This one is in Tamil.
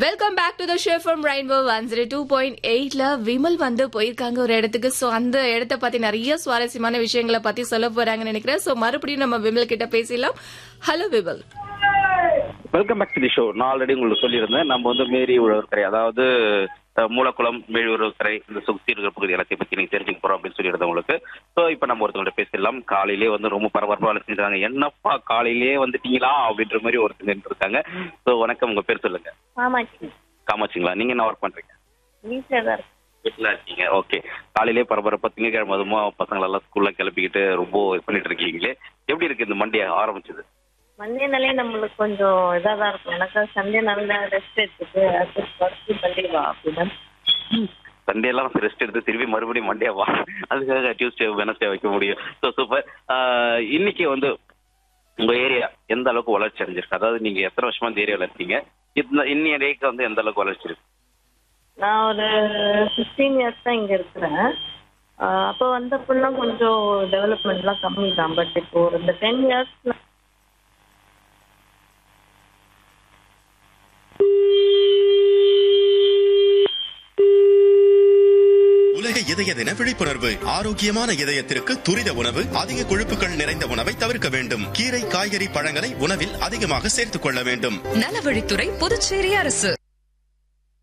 welcome back to the show from Rainbow one zero two point எயிட்ல விமல் வந்து போயிருக்காங்க ஒரு இடத்துக்கு சோ அந்த இடத்த பத்தி நிறைய சுவாரஸ்யமான விஷயங்களை பத்தி சொல்ல போறாங்கன்னு நினைக்கிறேன் சோ மறுபடியும் நம்ம விமல் கிட்ட பேசலாம் hello Vimal welcome back to the show நான் ஆல்ரெடி உங்களுக்கு சொல்லியிருந்தேன் நம்ம வந்து மேரி உழவர்கரை அதாவது அஹ், மூலக்குளம் மேரி உழவர்கரை இந்த சுத்தி இருக்கிற பகுதி எல்லாத்தையும் பத்தி நீங்க தெரிஞ்சுக்க போறோம் அப்படின்னு சொல்லியிருந்தேன் உங்களுக்கு ஸோ இப்போ நம்ம ஒருத்தவங்கள்ட்ட பேசிடலாம் காலையிலே வந்து ரொம்ப பரபரப்பா வேலை செஞ்சாங்க என்னப்பா காலையிலேயே வந்துட்டீங்களா அப்படின்ற மாதிரி ஒருத்தங்க இருக்காங்க ஸோ வணக்கம் உங்க பேர் சொல்லுங்க ஆமாச்சி காமாச்சிங்களா நீங்க என்ன ஒர்க் பண்றீங்க வீட்டில் தான் இருக்கு வீட்டில் இருக்கீங்க ஓகே காலையிலே பரபரப்பா திங்கக்கிழமை அதுமா பசங்களெல்லாம் ஸ்கூல்ல கிளப்பிக்கிட்டு ரொம்ப இது பண்ணிட்டு இருக்கீங்களே எப்படி இருக்கு இந்த மண்டே ஆரம்பிச்சது மண்டேனாலே நம்மளுக்கு கொஞ்சம் இதாக தான் இருக்கும் எனக்கு சண்டே நல்லா ரெஸ்ட் எடுத்துட்டு அடுத்து மண்டே வா அப்படின்னா சண்டே எல்லாம் ரெஸ்ட் எடுத்து திருப்பி மறுபடியும் மண்டே வா அதுக்காக டியூஸ்டே வெனஸ்டே வைக்க முடியும் ஸோ சூப்பர் இன்னைக்கு வந்து உங்க ஏரியா எந்த அளவுக்கு வளர்ச்சி அடைஞ்சிருக்கு அதாவது நீங்க எத்தனை வருஷமா இந்த ஏரியாவில் இருக்கீங்க இந்த இன்னைய டேக்கு வந்து எந்த அளவுக்கு வளர்ச்சி இருக்கு நான் ஒரு ஃபிஃப்டீன் இயர்ஸ் தான் இங்கே இருக்கிறேன் ஆஹ் அப்போ வந்தப்பெல்லாம் கொஞ்சம் டெவலப்மெண்ட்லாம் கம்மி தான் பட் இப்போ ஒரு இந்த டென் இயர்ஸ் உலக இதய தின விழிப்புணர்வு ஆரோக்கியமான இதயத்திற்கு துரித உணவு அதிக கொழுப்புகள் நிறைந்த உணவை தவிர்க்க வேண்டும் கீரை காய்கறி பழங்களை உணவில் அதிகமாக சேர்த்துக் கொள்ள வேண்டும் நலவழித்துறை புதுச்சேரி அரசு